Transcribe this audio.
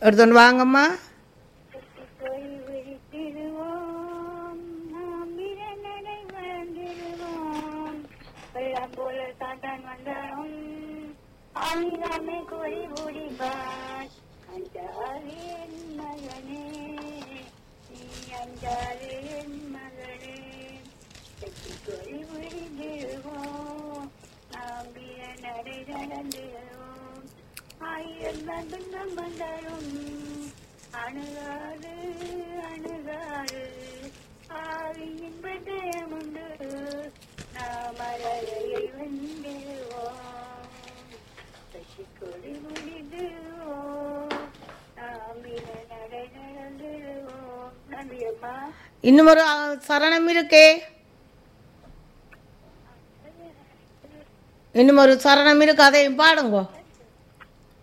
எடுத்துன்னு வாங்கம்மா போய் விழித்திடுவோம் நாம் விரநடை வாழ்ந்திடுவோம் வெள்ளம் போல சாத்தான் வந்தாலும் ஆங்காமே கோரி ஓடிவார் அஞ்சாதே என் மகனே நீ அஞ்சாதே என் மகனே வெற்றி கோரி விழித்திடுவோம் நாம் விரநடை நடந்திடுவோம் ஆயிரம் துன்பம் வந்தாலும் அணுகாது அணுகாது ஆவியின் பட்டயம் உண்டு நாம் அறையை வென்றிடுவோம் சசிக்கொடி முடிந்துவோம் நாம் இன நடை நடந்துடுவோம் நன்றி அம்மா இன்னும் ஒரு அ, சரணம் இருக்கே இன்னும் ஒரு சரணம் இருக்கு அதையும் பாடுங்கோ